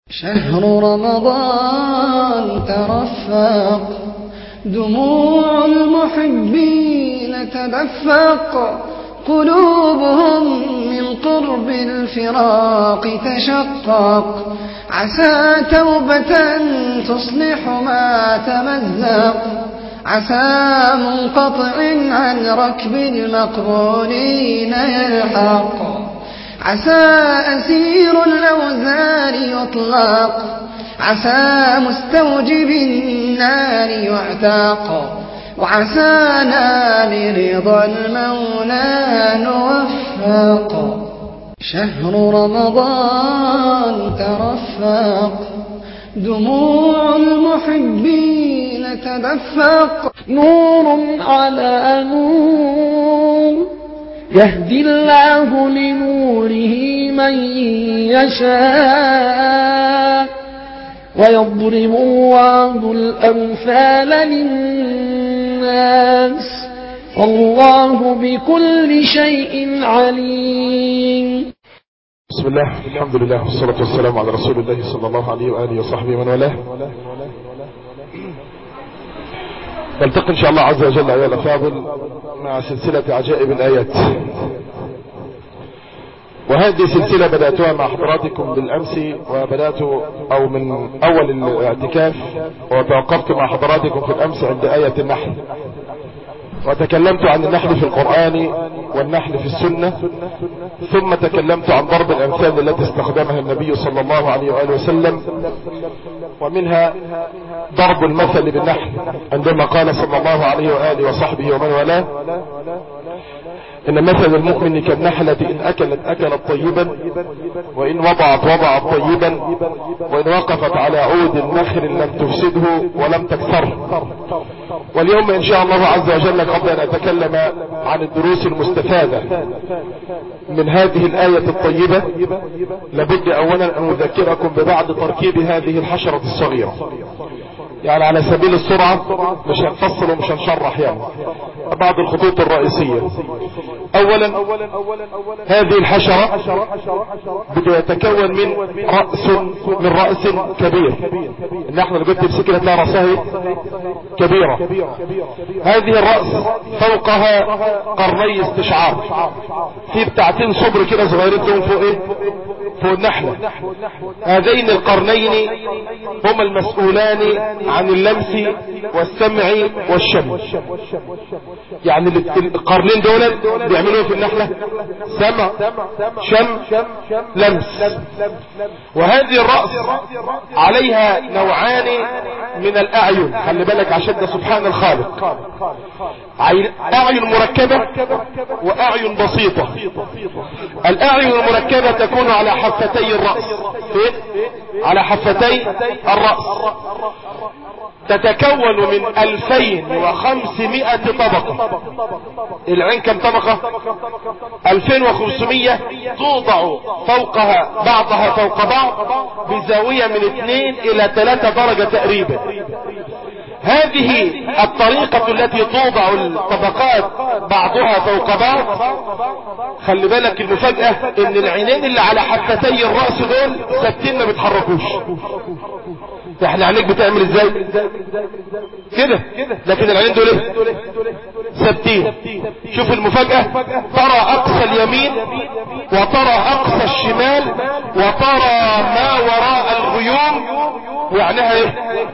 شهر رمضان ترفق دموع المحبين تدفق قلوبهم من قرب الفراق تشقق عسى توبة تصلح ما تمزق عسى منقطع عن ركب المقرونين يلحق عسى أسير الأوزار يطلق عسى مستوجب النار يعتاق وعسانا لرضا المولى نوفق شهر رمضان ترفق دموع المحبين تدفق نور على نور يهدي الله لنوره من يشاء ويضرب الله الأمثال للناس والله بكل شيء عليم بسم الله الحمد لله والصلاة والسلام على رسول الله صلى الله عليه وآله وصحبه من والاه نلتقي إن شاء الله عز وجل أيها الأفاضل مع سلسلة عجائب الآيات وهذه سلسلة بدأتها مع حضراتكم بالأمس وبدأت أو من أول الاعتكاف وتوقفت مع حضراتكم في الأمس عند آية النحل وتكلمت عن النحل في القرآن والنحل في السنة ثم تكلمت عن ضرب الأمثال التي استخدمها النبي صلى الله عليه وآله وسلم ومنها ضرب المثل بالنحل عندما قال صلى الله عليه وآله وصحبه ومن والاه إن مثل المؤمن كالنحلة إن أكلت أكلت طيبا وإن وضعت وضعت طيبا وإن وقفت على عود نخل لم تفسده ولم تكسره واليوم إن شاء الله عز وجل قبل أن أتكلم عن الدروس المستفادة من هذه الآية الطيبة لابد أولا أن أذكركم ببعض تركيب هذه الحشرة الصغيرة يعني على سبيل السرعة مش هنفصل ومش هنشرح يعني بعض الخطوط الرئيسية اولا هذه الحشرة بده يتكون من رأس من رأس كبير ان احنا اللي قلت تمسكنا تلاقي رأسها كبيرة هذه الرأس فوقها قرني استشعار في بتاعتين صبر كده صغيرين لهم فوق ايه فوق النحلة هذين القرنين هما المسؤولان عن اللمس والسمع والشم يعني القرنين دول بيعملوا في النحلة سمع شم لمس وهذه الرأس عليها نوعان من الأعين خلي بالك عشان ده سبحان الخالق أعين مركبة وأعين بسيطة الأعين المركبة تكون على حفتي الرأس فين؟ على حفتي الرأس تتكون من ألفين وخمسمائة طبقة العين كم طبقة ألفين وخمسمية توضع فوقها بعضها فوق بعض بزاوية من اثنين الى ثلاثة درجة تقريبا هذه الطريقة التي توضع الطبقات بعضها فوق بعض خلي بالك المفاجأة ان العينين اللي على حفتي الرأس دول ثابتين ما بيتحركوش احنا عينيك بتعمل ازاي كده لكن العينين دول ايه ثابتين شوف المفاجأة ترى اقصى اليمين وترى اقصى الشمال وترى ما وراء الغيوم ويعنيها ايه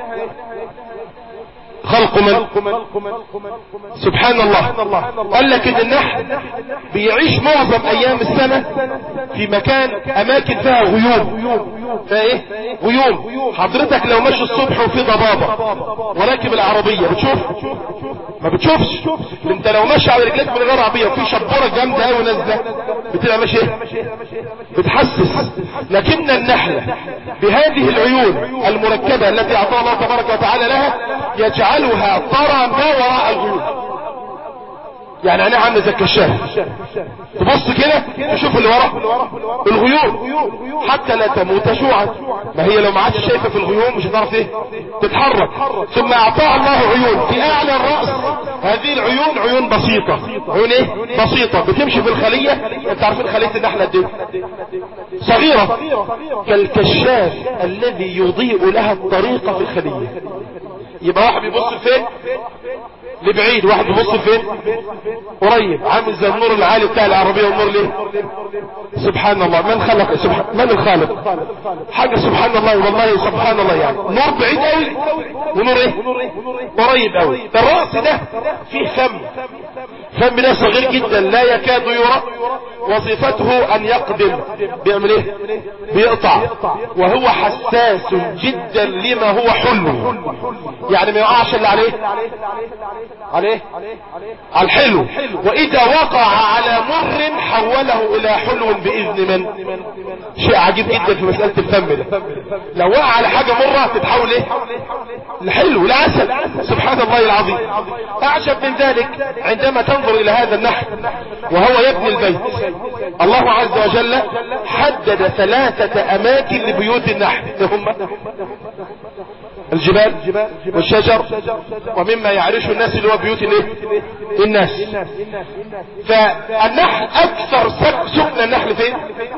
خلق من سبحان الله قال لك ان النحل بيعيش معظم ايام السنة في مكان اماكن فيها غيوم فيها ايه غيوم حضرتك لو ماشي الصبح وفي ضبابة وراكب العربية بتشوف ما بتشوفش انت لو ماشي على رجلك من غير عربية وفي شبورة جامدة قوي نازلة بتبقى ماشي ايه بتحسس لكن النحلة بهذه العيون المركبة التي اعطاها الله تبارك وتعالى لها يجعلها ترى ما وراء الغيوم يعني عينيها عامله زي الكشاف تبص كده تشوف اللي ورا الغيوم حتى لا تموت جوعا ما هي لو ما عادش شايفه في الغيوم مش هتعرف ايه تتحرك ثم اعطاها الله عيون في اعلى الراس هذه العيون عيون بسيطه عيون ايه بسيطه بتمشي في الخليه انت عارفين خليه النحله قد ايه صغيره كالكشاف الذي يضيء لها الطريق في الخليه يبقى واحد بيبص فين لبعيد واحد بيبص فين قريب عامل زي النور العالي بتاع العربية والنور ليه سبحان الله من خلق سبحان من الخالق حاجة سبحان الله والله سبحان الله يعني نور بعيد قوي ونور ايه قريب قوي الرأس ده فيه فم فم ده صغير جدا لا يكاد يرى وظيفته ان يقدم بيعمل ايه بيقطع وهو حساس جدا لما هو حلو يعني ما يقعش اللي عليه عليه على الحلو واذا وقع على مر حوله الى حلو باذن من شيء عجيب جدا في مسألة الفم ده لو وقع على حاجة مرة تتحول ايه الحلو العسل سبحان الله العظيم اعجب من ذلك عندما تنظر الى هذا النحل وهو يبني البيت الله عز وجل حدد ثلاثة اماكن لبيوت النحل هم الجبال والشجر ومما يعرش الناس اللي هو بيوت الايه الناس فالنحل اكثر سكن النحل فين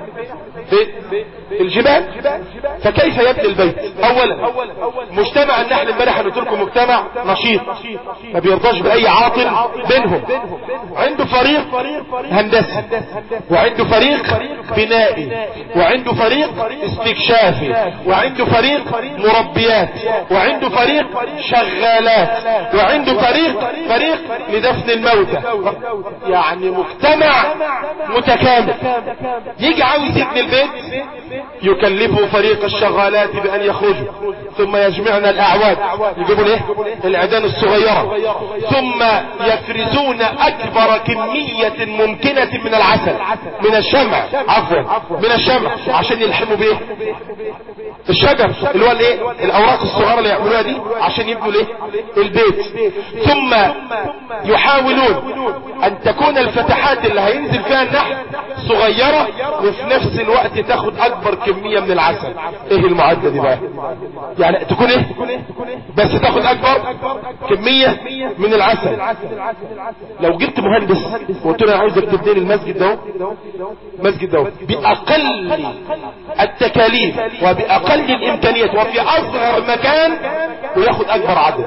في الجبال فكيف يبني البيت اولا مجتمع النحل امبارح قلت لكم مجتمع نشيط ما بيرضاش باي عاطل بينهم عنده فريق هندسي وعنده فريق بنائي وعنده فريق استكشافي وعنده فريق مربيات وعنده فريق شغالات وعنده فريق فريق لدفن الموتى يعني مجتمع متكامل يجي عاوز يبني البيت يكلفه فريق الشغالات بأن يخرجوا ثم يجمعنا الأعواد يجيبوا الايه العيدان الصغيرة ثم يفرزون أكبر كمية ممكنة من العسل من الشمع عفوا من الشمع عشان يلحموا بايه الشجر اللي هو الايه الاوراق الصغيره اللي يعملوها دي عشان يبنوا الايه البيت ثم يحاولون ان تكون الفتحات اللي هينزل فيها النحل صغيره وفي نفس الوقت تاخد اكبر كميه من العسل ايه المعدة دي بقى يعني تكون ايه بس تاخد اكبر كميه من العسل لو جبت مهندس وقلت له انا عاوزك تبني لي المسجد ده المسجد ده باقل التكاليف وباقل الامكانيات وفي اصغر مكان وياخد اكبر عدد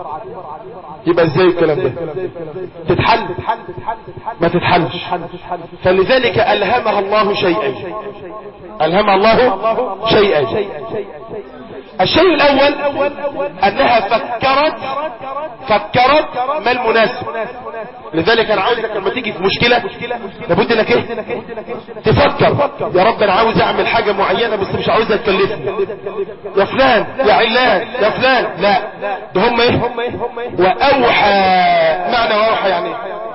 يبقى ازاي الكلام ده تتحل ما تتحلش فلذلك الهمها الله شيئا الهمها الله شيئا الشيء الاول انها فكرت فكرت ما المناسب لذلك انا عاوزك لما تيجي في مشكلة لابد انك ايه تفكر يا رب انا عاوز اعمل حاجة معينة بس مش عاوزها تكلفني يا فلان يا علان يا فلان لا ده هم ايه واوحى معنى واوحى يعني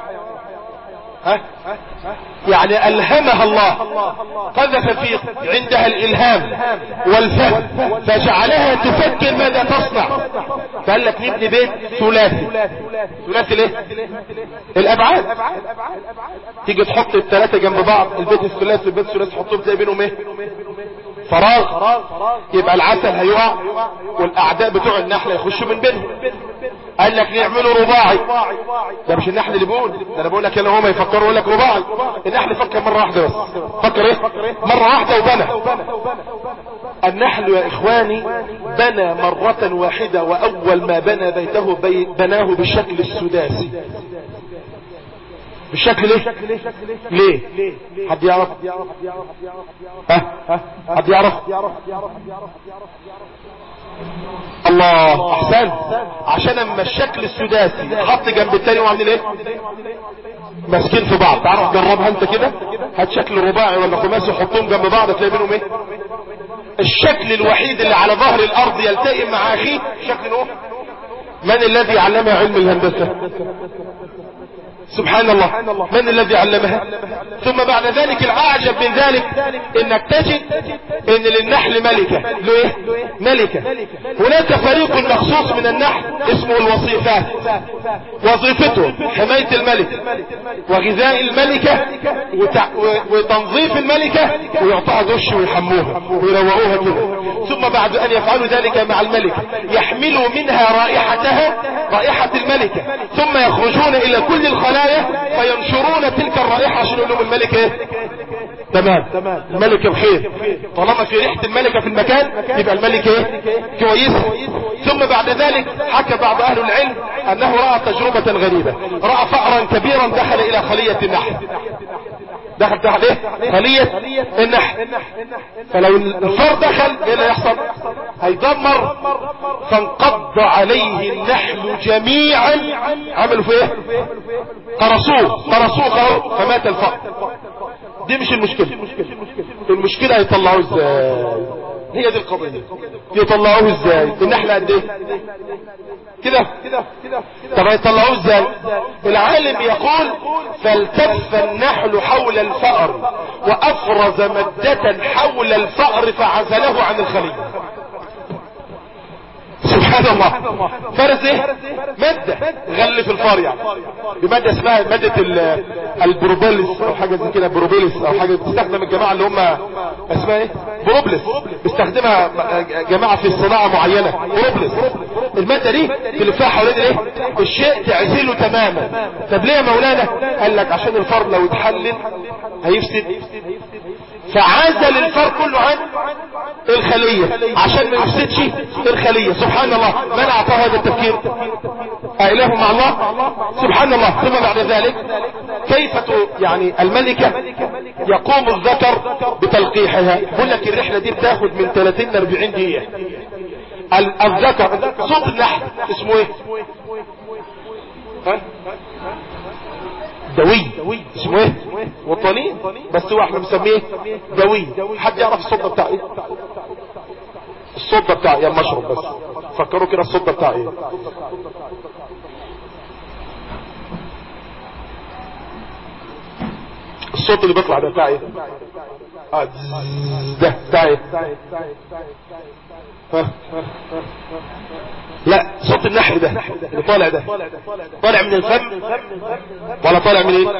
ها يعني ألهمها الله قذف في عندها الإلهام والفهم فجعلها تفكر ماذا تصنع فقال لك نبني بيت ثلاثي ثلاثي ليه الأبعاد تيجي تحط الثلاثة جنب بعض البيت الثلاثي والبيت الثلاثي تحطهم تلاقي بينهم ايه فراغ يبقى العسل هيقع والاعداء بتوع النحل يخشوا من بينهم قال لك نعمله رباعي ده مش النحل اللي بيقول ده انا بقول لك انا هم يفكروا يقول لك رباعي النحل فكر مره واحده بس فكر ايه مره واحده وبنى النحل يا اخواني بنى مرة واحدة واول ما بنى بيته بي بناه بالشكل السداسي بالشكل ليه ليه حد يعرف ها حد يعرف الله احسن عشان اما الشكل السداسي حط جنب التاني وعامل ايه ماسكين في بعض تعرف جربها انت كده هات شكل رباعي ولا خماسي وحطهم جنب بعض تلاقي بينهم ايه الشكل الوحيد اللي على ظهر الارض يلتئم مع اخيه شكل ايه من الذي علم علم الهندسة سبحان الله من الذي علمها ثم بعد ذلك العجب من ذلك انك تجد ان للنحل ملكة ليه ملكة هناك فريق مخصوص من النحل اسمه الوصيفات وظيفته حماية الملك وغذاء الملكة وتع... وتنظيف الملكة ويعطاها دش ويحموها ويروقوها كده ثم بعد ان يفعلوا ذلك مع الملكة يحملوا منها رائحتها رائحة الملكة ثم يخرجون الى كل الخلايا فينشرون تلك الرائحة عشان يقول لهم الملك ايه تمام الملك بخير طالما في ريحة الملكة في المكان يبقى الملك ايه كويسة ثم بعد ذلك حكى بعض اهل العلم انه رأى تجربة غريبة رأى فأرا كبيرا دخل الى خلية النحل دخل دخل ايه خلية النحل فلو الفار دخل ايه اللي يحصل هيدمر فانقض عليه النحل جميعا عملوا في ايه قرصوه قرصوه فمات الفار دي مش المشكلة المشكلة هيطلعوه ازاي هي دي القضية يطلعوه ازاي النحل قد ايه كده طب هيطلعوه ازاي العالم يقول فالتف النحل حول الفأر وافرز مدة حول الفأر فعزله عن الخلية سبحان الله فرز ايه مادة غلف الفار يعني بمادة اسمها مادة البروبيلس او حاجة زي كده بروبيلس او حاجة بتستخدم الجماعة اللي هم اسمها ايه بروبلس بيستخدمها جماعة في صناعة معينة بروبلس المادة دي تلفها حوالين ايه الشيء تعزله تماما طب ليه يا مولانا قال لك عشان الفار لو اتحلل هيفسد فعزل الفار كله عن الخلية عشان ما يفسدش الخلية سبحان الله من اعطاه هذا التفكير اله مع الله سبحان الله ثم بعد ذلك كيف يعني الملكة يقوم الذكر بتلقيحها بقول لك الرحلة دي بتاخد من 30 ل 40 دقيقة الذكر صوت النحل اسمه ايه ها دوي اسمه ايه وطني بس هو احنا مسميه دوي حد يعرف الصوت بتاع ايه الصوت بتاع يا مشرب بس فكروا كده الصوت بتاع ايه الصوت اللي بيطلع ده بتاع ايه اه ده بتاع ايه ها لا صوت النحل ده اللي طالع ده طالع من الفم ولا طالع من ايه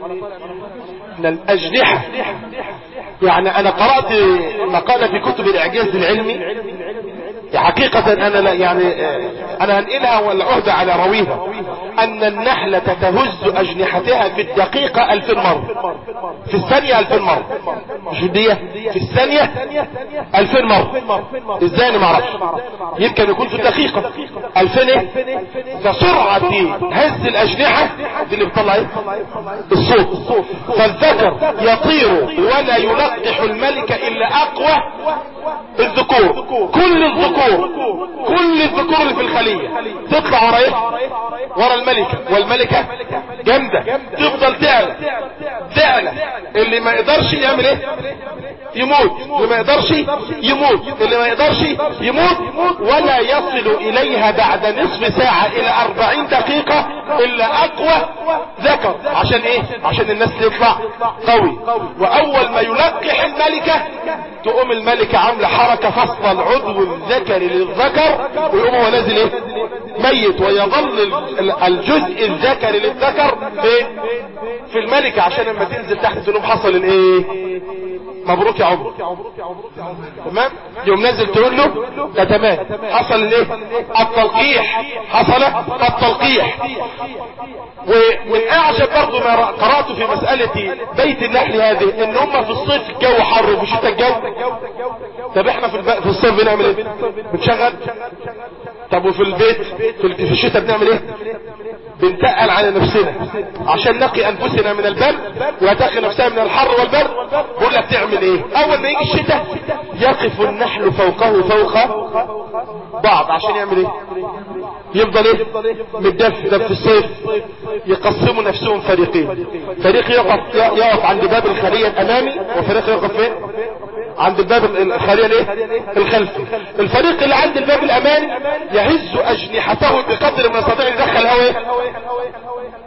من الاجنحة يعني انا قرأت مقالة في كتب الاعجاز العلمي حقيقة انا لا يعني انا هنقلها ولا اهدى على رويها ان النحلة تهز اجنحتها في الدقيقة الفين مرة في الثانية الفين مرة مش دي في الثانية الفين مرة ازاي انا معرفش يمكن يكون في الدقيقة الفين ايه فسرعة هز الاجنحة دي اللي بتطلع ايه الصوت فالذكر يطير ولا يلقح الملكة الا اقوى الذكور كل الذكور كل الذكور اللي في الخلية تطلع ورا ايه ورا الملكة والملكة جامدة تفضل تعلى تعلى اللي ما يقدرش يعمل ايه يموت اللي ما يقدرش يموت اللي ما يقدرش يموت ولا يصل اليها بعد نصف ساعة الى اربعين دقيقة الا اقوى ذكر عشان ايه عشان الناس تطلع قوي واول ما يلقح الملكة تقوم الملكة عاملة حركة فصل العضو الذكري للذكر ويقوم هو نازل ايه ميت ويظل الجزء الذكري للذكر في في الملكة عشان لما تنزل تحت تقوم حصل الايه مبروك يا عمر تمام يوم نازل تقول له ده تمام حصل الايه التلقيح حصل التلقيح ومن اعجب برضو ما قرأته في مسألة بيت النحل هذه ان هم في الصيف الجو حر وفي الشتاء الجو طب احنا في, الب... في الصيف بنعمل ايه بنشغل طب وفي البيت في الشتاء بنعمل ايه بنتقل على نفسنا عشان نقي انفسنا من البرد وتقي نفسها من الحر والبرد بقول لك تعمل ايه اول ما يجي الشتاء يقف النحل فوقه فوق بعض عشان يعمل ايه يفضل ايه متدفي ده في الصيف يقسموا نفسهم فريقين فريق يقف يقف عند باب الخلية الامامي وفريق يقف فين عند الباب الخلية الايه الخلفي الفريق اللي عند الباب الامامي يهز اجنحته بقدر ما يستطيع يدخل هواء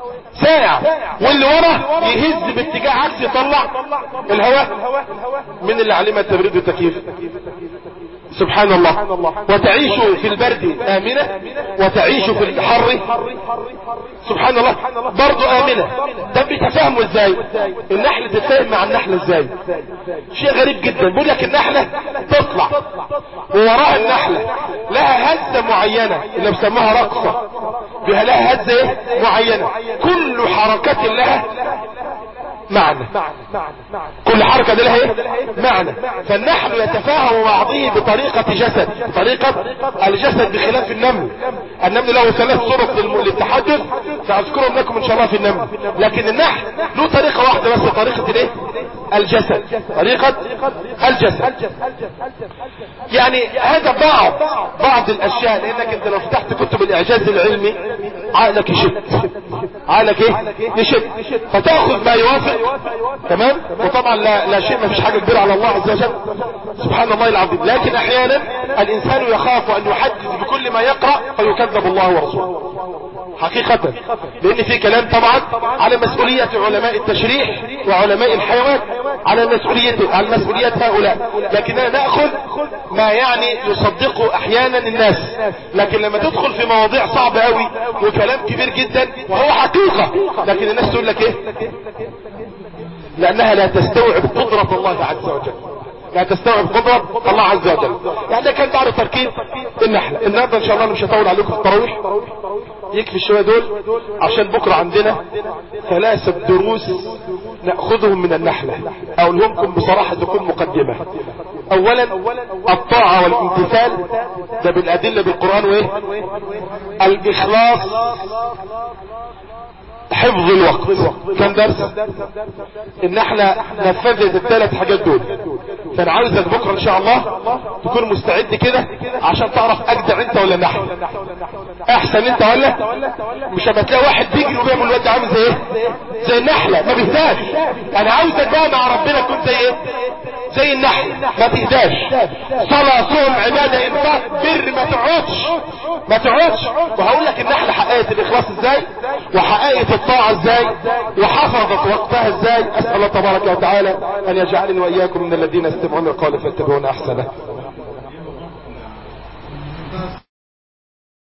ساعة واللي ورا يهز باتجاه عكس يطلع الهواء من اللي علمها التبريد والتكييف سبحان الله وتعيش في البرد آمنة وتعيش في الحر سبحان الله برضو آمنة ده بتفهمه ازاي النحلة تتفاهم مع النحلة ازاي شيء غريب جدا بيقول لك النحلة تطلع ووراها النحلة لها هزة معينة اللي بسموها رقصة بها لها هزة ايه معينة كل حركة لها معنى كل حركة دي لها ايه معنى فالنحل يتفاهم مع بعضه بطريقة جسد طريقة الجسد بخلاف النمل النمل له ثلاث طرق للم- للتحدث سأذكرهم لكم ان شاء الله في النمل لكن النحل له طريقة واحدة بس طريقة الايه الجسد طريقة الجسد يعني هذا بعض بعض الاشياء لانك انت لو فتحت كتب الاعجاز العلمي عقلك يشد عقلك ايه يشد فتاخذ ما يوافق تمام وطبعا لا, لا شيء ما فيش حاجه كبيره على الله عز وجل سبحان الله العظيم لكن احيانا الانسان يخاف ان يحدث بكل ما يقرا فيكذب الله ورسوله حقيقة لان في كلام طبعا على مسؤولية علماء التشريح وعلماء الحيوان على مسؤولية على مسؤولية هؤلاء لكننا نأخذ ما يعني يصدقه احيانا الناس لكن لما تدخل في مواضيع صعبة قوي وكلام كبير جدا وهو حقيقة لكن الناس تقول لك ايه لانها لا تستوعب قدرة الله عز وجل لا تستوعب قدرة الله عز وجل يعني ده كان بعد تركيب النحلة النهارده ان شاء الله أنا مش هطول عليكم في التراويح يكفي شوية دول عشان بكرة عندنا ثلاثة دروس نأخذهم من النحلة اقولهم بصراحة تكون مقدمة اولا الطاعة والامتثال ده بالادلة بالقرآن وايه الاخلاص حفظ الوقت كم درس النحلة نفذت الثلاث حاجات دول فانا عاوزك بكرة ان شاء الله تكون مستعد كده عشان تعرف اجدع انت ولا النحل احسن انت ولا مش هبقى تلاقي واحد بيجري وبيعمل الواد ده عامل زي ايه زي النحلة ما بيهداش انا عاوزك بقى مع ربنا تكون زي ايه زي النحل ما تهداش صلاة صوم عبادة انفاق بر ما تقعدش ما تقعدش وهقول لك النحلة حققت الاخلاص ازاي وحققت الطاعة ازاي وحفظت وقتها ازاي اسأل الله تبارك وتعالى ان يجعلني واياكم من الذين يستمعون القول فيتبعون احسنه